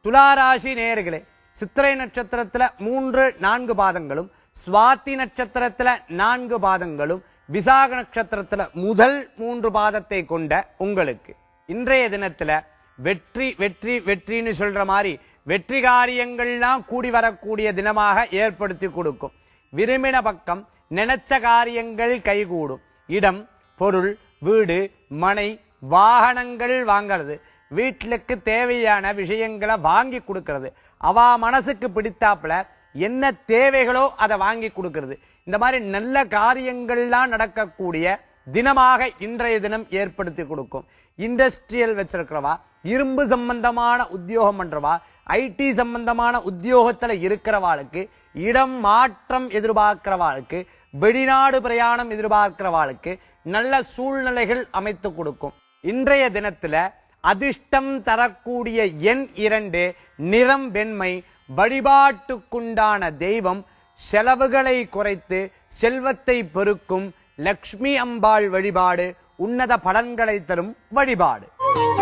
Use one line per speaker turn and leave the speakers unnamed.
துளாராசி நேயர்களே சித்திரை நட்சத்திரத்துல மூன்று நான்கு பாதங்களும் சுவாதி நட்சத்திரத்துல நான்கு பாதங்களும் விசாக நட்சத்திரத்துல முதல் மூன்று பாதத்தை கொண்ட உங்களுக்கு இன்றைய தினத்துல வெற்றி வெற்றி வெற்றின்னு சொல்ற மாதிரி வெற்றி காரியங்கள்லாம் கூடி வரக்கூடிய தினமாக ஏற்படுத்தி கொடுக்கும் விரும்பின பக்கம் நினைச்ச காரியங்கள் கைகூடும் இடம் பொருள் வீடு மனை வாகனங்கள் வாங்கிறது வீட்டுக்கு தேவையான விஷயங்களை வாங்கி கொடுக்கிறது அவ மனசுக்கு பிடித்தாப்புல என்ன தேவைகளோ அதை வாங்கி கொடுக்கிறது இந்த மாதிரி நல்ல காரியங்கள்லாம் நடக்கக்கூடிய தினமாக இன்றைய தினம் ஏற்படுத்தி கொடுக்கும் இண்டஸ்ட்ரியல் வச்சிருக்கிறவா இரும்பு சம்பந்தமான உத்தியோகம் பண்றவா ஐடி சம்பந்தமான உத்தியோகத்துல இருக்கிறவாளுக்கு இடம் மாற்றம் எதிர்பார்க்கிறவாளுக்கு வெளிநாடு பிரயாணம் எதிர்பார்க்கிறவாளுக்கு நல்ல சூழ்நிலைகள் அமைத்து கொடுக்கும் இன்றைய தினத்துல அதிர்ஷ்டம் தரக்கூடிய எண் இரண்டு நிறம் வெண்மை வழிபாட்டுக்குண்டான தெய்வம் செலவுகளை குறைத்து செல்வத்தை பெருக்கும் லக்ஷ்மி அம்பாள் வழிபாடு உன்னத பலன்களை தரும் வழிபாடு